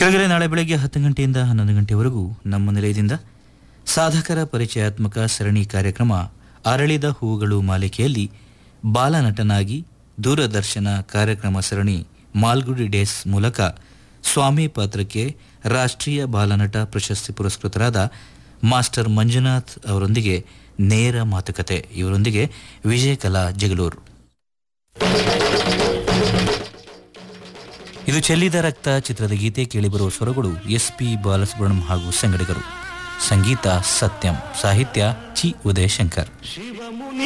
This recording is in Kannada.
ಕೆಳಗಡೆ ನಾಳೆ ಬೆಳಗ್ಗೆ ಹತ್ತು ಗಂಟೆಯಿಂದ ಹನ್ನೊಂದು ಗಂಟೆವರೆಗೂ ನಮ್ಮ ನಿಲಯದಿಂದ ಸಾಧಕರ ಪರಿಚಯಾತ್ಮಕ ಸರಣಿ ಕಾರ್ಯಕ್ರಮ ಅರಳಿದ ಹೂಗಳು ಮಾಲಿಕೆಯಲ್ಲಿ ಬಾಲನಟನಾಗಿ ದೂರದರ್ಶನ ಕಾರ್ಯಕ್ರಮ ಸರಣಿ ಮಾಲ್ಗುಡಿ ಡೇಸ್ ಮೂಲಕ ಸ್ವಾಮಿ ಪಾತ್ರಕ್ಕೆ ರಾಷ್ಟ್ರೀಯ ಬಾಲನಟ ಪ್ರಶಸ್ತಿ ಪುರಸ್ಕೃತರಾದ ಮಾಸ್ಟರ್ ಮಂಜುನಾಥ್ ಅವರೊಂದಿಗೆ ನೇರ ಮಾತುಕತೆ ಇವರೊಂದಿಗೆ ವಿಜಯಕಲಾ ಜಗಳೂರು ಇದು ಚೆಲ್ಲಿದ ರಕ್ತ ಚಿತ್ರದ ಗೀತೆ ಕೇಳಿಬರುವ ಸ್ವರಗಳು ಎಸ್ ಪಿ ಬಾಲಸುಬ್ರಹ್ಮಣ್ಯಂ ಹಾಗೂ ಸಂಗಡಿಗರು ಸಂಗೀತ ಸತ್ಯಂ ಸಾಹಿತ್ಯ ಚಿ ಉದಯಶಂಕರ್